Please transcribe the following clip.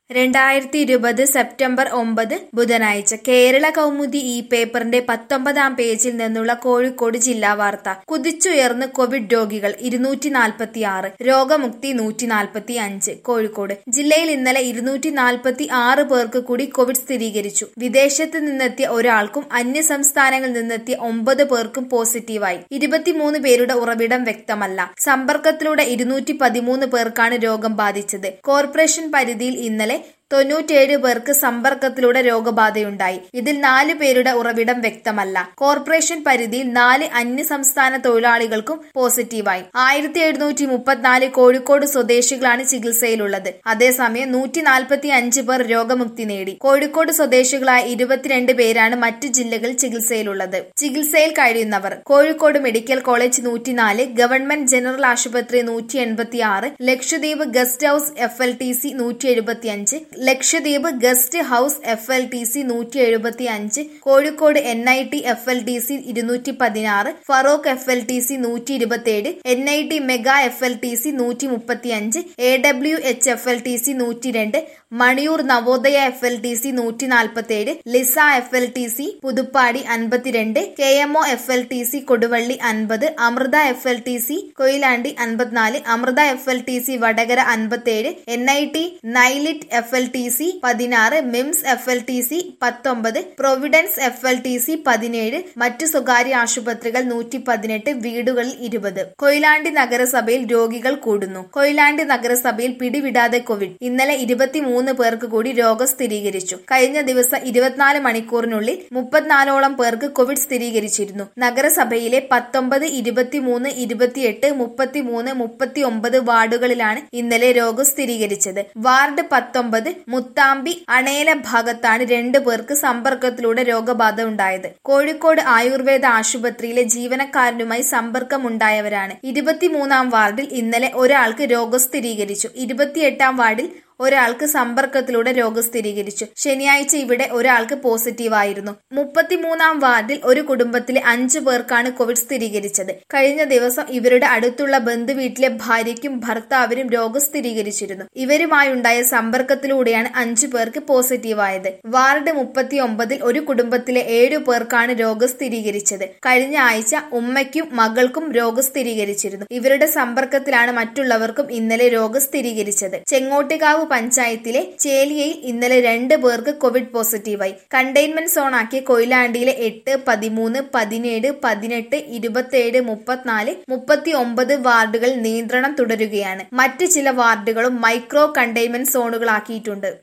രണ്ടായിരത്തി ഇരുപത് സെപ്റ്റംബർ ഒമ്പത് ബുധനാഴ്ച കേരള കൗമുദി ഈ പേപ്പറിന്റെ പത്തൊമ്പതാം പേജിൽ നിന്നുള്ള കോഴിക്കോട് ജില്ലാ വാർത്ത കുതിച്ചുയർന്ന് കോവിഡ് രോഗികൾ ഇരുന്നൂറ്റി നാൽപ്പത്തി ആറ് രോഗമുക്തി നൂറ്റി നാൽപ്പത്തി അഞ്ച് കോഴിക്കോട് ജില്ലയിൽ ഇന്നലെ ഇരുന്നൂറ്റി നാൽപ്പത്തി ആറ് പേർക്ക് കൂടി കോവിഡ് സ്ഥിരീകരിച്ചു വിദേശത്ത് നിന്നെത്തിയ ഒരാൾക്കും അന്യ സംസ്ഥാനങ്ങളിൽ നിന്നെത്തിയ ഒമ്പത് പേർക്കും പോസിറ്റീവായി ഇരുപത്തിമൂന്ന് പേരുടെ ഉറവിടം വ്യക്തമല്ല സമ്പർക്കത്തിലൂടെ ഇരുന്നൂറ്റി പതിമൂന്ന് പേർക്കാണ് രോഗം ബാധിച്ചത് കോർപ്പറേഷൻ പരിധിയിൽ ഇന്നലെ തൊണ്ണൂറ്റേഴ് പേർക്ക് സമ്പർക്കത്തിലൂടെ രോഗബാധയുണ്ടായി ഇതിൽ നാല് പേരുടെ ഉറവിടം വ്യക്തമല്ല കോർപ്പറേഷൻ പരിധിയിൽ നാല് അന്യ സംസ്ഥാന തൊഴിലാളികൾക്കും പോസിറ്റീവായി ആയിരത്തി എഴുന്നൂറ്റി മുപ്പത്തിനാല് കോഴിക്കോട് സ്വദേശികളാണ് ചികിത്സയിലുള്ളത് അതേസമയം നൂറ്റി നാൽപ്പത്തി അഞ്ച് പേർ രോഗമുക്തി നേടി കോഴിക്കോട് സ്വദേശികളായ ഇരുപത്തിരണ്ട് പേരാണ് മറ്റു ജില്ലകളിൽ ചികിത്സയിലുള്ളത് ചികിത്സയിൽ കഴിയുന്നവർ കോഴിക്കോട് മെഡിക്കൽ കോളേജ് നൂറ്റിനാല് ഗവൺമെന്റ് ജനറൽ ആശുപത്രി നൂറ്റി എൺപത്തി ആറ് Lakshadweep guest house F L T C നൂറ്റി എഴുപത്തി അഞ്ച് Lakshadweep guest house F L T C നൂറ്റി എഴുപത്തി അഞ്ച് Kozhikode N I T F L T C ഇരുന്നൂറ്റി പതിനാറ് Feroke F L T C നൂറ്റി ഇരുപത്തിയേഴ് N I T mega F L T C നൂറ്റി മുപ്പത്തി അഞ്ച് A W H F L T C നൂറ്റി രണ്ട് Maniyur Navodaya F L T C നൂറ്റി നാൽപ്പത്തിയേഴ് Lisa F L T C Puthuppady അൻപത്തിരണ്ട് K M O F L T C Koduvally അൻപത് Amrita F L T C Koyilandy അൻപത്തിനാല് Amrita F L T C Vadakara അൻപത്തിയേഴ് N I T NIELIT F L T C പതിനാറ് MIMS F L T C പത്തൊമ്പത് Providence F L T C പതിനേഴ് മറ്റു സ്വകാര്യ ആശുപത്രികൾ നൂറ്റി പതിനെട്ട് വീടുകളിൽ ഇരുപത് കൊയിലാണ്ടി നഗരസഭയിൽ രോഗികൾ കൂടുന്നു കൊയിലാണ്ടി നഗരസഭയിൽ പിടിവിടാതെ കോവിഡ് ഇന്നലെ ഇരുപത്തിമൂന്ന് പേർക്ക് കൂടി രോഗം സ്ഥിരീകരിച്ചു കഴിഞ്ഞ ദിവസം ഇരുപത്തിനാല് മണിക്കൂറിനുള്ളിൽ മുപ്പത്തിനാലോളം പേർക്ക് കോവിഡ് സ്ഥിരീകരിച്ചിരുന്നു നഗരസഭയിലെ പത്തൊമ്പത് ഇരുപത്തിമൂന്ന് ഇരുപത്തിയെട്ട് മുപ്പത്തിമൂന്ന് മുപ്പത്തി ഒമ്പത് വാർഡുകളിലാണ് ഇന്നലെ രോഗം സ്ഥിരീകരിച്ചത് വാർഡ് പത്തൊമ്പത് മുത്താമ്പി അണേല ഭാഗത്താണ് രണ്ടു പേർക്ക് സമ്പർക്കത്തിലൂടെ രോഗബാധ ഉണ്ടായത് കോഴിക്കോട് ആയുർവേദ ആശുപത്രിയിലെ ജീവനക്കാരനുമായി സമ്പർക്കമുണ്ടായവരാണ് ഇരുപത്തിമൂന്നാം വാർഡിൽ ഇന്നലെ ഒരാൾക്ക് രോഗം സ്ഥിരീകരിച്ചു ഇരുപത്തിയെട്ടാം വാർഡിൽ ഒരാൾക്ക് സമ്പർക്കത്തിലൂടെ രോഗം സ്ഥിരീകരിച്ചു ശനിയാഴ്ച ഇവിടെ ഒരാൾക്ക് പോസിറ്റീവായിരുന്നു മുപ്പത്തിമൂന്നാം വാർഡിൽ ഒരു കുടുംബത്തിലെ അഞ്ചു പേർക്കാണ് കോവിഡ് സ്ഥിരീകരിച്ചത് കഴിഞ്ഞ ദിവസം ഇവരുടെ അടുത്തുള്ള ബന്ധുവീട്ടിലെ ഭാര്യയ്ക്കും ഭർത്താവിനും രോഗം സ്ഥിരീകരിച്ചിരുന്നു ഇവരുമായുണ്ടായ സമ്പർക്കത്തിലൂടെയാണ് അഞ്ചു പേർക്ക് പോസിറ്റീവായത് വാർഡ് മുപ്പത്തിയൊമ്പതിൽ ഒരു കുടുംബത്തിലെ ഏഴു പേർക്കാണ് രോഗം സ്ഥിരീകരിച്ചത് കഴിഞ്ഞ ആഴ്ച ഉമ്മയ്ക്കും മകൾക്കും രോഗം സ്ഥിരീകരിച്ചിരുന്നു ഇവരുടെ സമ്പർക്കത്തിലാണ് മറ്റുള്ളവർക്കും ഇന്നലെ രോഗം സ്ഥിരീകരിച്ചത് ചെങ്ങോട്ടുകാവ് പഞ്ചായത്തിലെ ചേലിയയിൽ ഇന്നലെ രണ്ട് പേർക്ക് കോവിഡ് പോസിറ്റീവായി കണ്ടെയ്ൻമെന്റ് സോണാക്കിയ കൊയിലാണ്ടിയിലെ എട്ട് പതിമൂന്ന് പതിനേഴ് പതിനെട്ട് ഇരുപത്തിയേഴ് മുപ്പത്തിനാല് മുപ്പത്തി ഒമ്പത് വാർഡുകൾ നിയന്ത്രണം തുടരുകയാണ് മറ്റ് ചില വാർഡുകളും മൈക്രോ കണ്ടെയ്ൻമെന്റ് സോണുകളാക്കിയിട്ടുണ്ട്